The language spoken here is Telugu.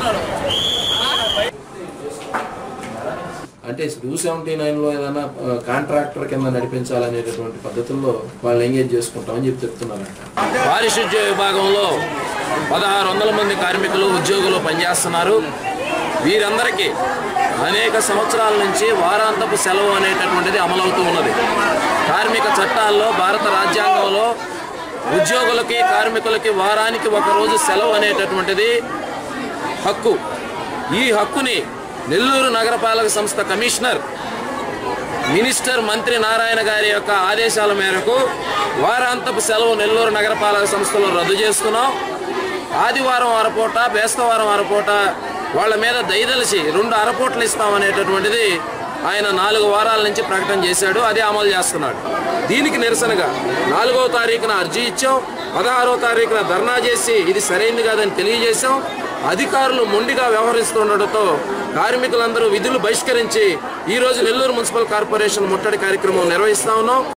అంటే టూ సెవెంటీ నైన్లో ఏదైనా ఆ, కాంట్రాక్టర్ కింద నడిపించాలనేటటువంటి పద్ధతుల్లో వాళ్ళు ఎంగేజ్ చేసుకుంటామని చెప్పి చెప్తున్నారంట పారిశుద్ధ్య విభాగంలో పదహారు వందల మంది కార్మికులు ఉద్యోగులు పనిచేస్తున్నారు వీరందరికీ అనేక సంవత్సరాల నుంచి వారాంతపు సెలవు అనేటటువంటిది అమలవుతూ ఉన్నది కార్మిక చట్టాల్లో భారత రాజ్యాంగంలో ఉద్యోగులకి కార్మికులకి వారానికి ఒక రోజు సెలవు అనేటటువంటిది హక్కు ఈ హక్కుని నెల్లూరు నగరపాలక సంస్థ కమిషనర్ మినిస్టర్ మంత్రి నారాయణ గారి యొక్క ఆదేశాల మేరకు వారాంతపు సెలవు నెల్లూరు నగరపాలక సంస్థలో రద్దు చేసుకున్నాం ఆదివారం అరపూట బేస్తవారం అరపూట వాళ్ళ మీద దయదలిచి రెండు అరపూటలు ఇస్తామనేటటువంటిది ఆయన నాలుగు వారాల నుంచి ప్రకటన చేశాడు అదే అమలు చేస్తున్నాడు దీనికి నిరసనగా నాలుగవ తారీఖున అర్జీ ఇచ్చాం పదహారవ తారీఖున ధర్నా చేసి ఇది సరైంది కాదని తెలియజేశాం అధికారులు మొండిగా వ్యవహరిస్తుండటంతో కార్మికులందరూ విధులు బహిష్కరించి ఈ రోజు నెల్లూరు మున్సిపల్ కార్పొరేషన్ ముట్టడి కార్యక్రమం నిర్వహిస్తా ఉన్నాం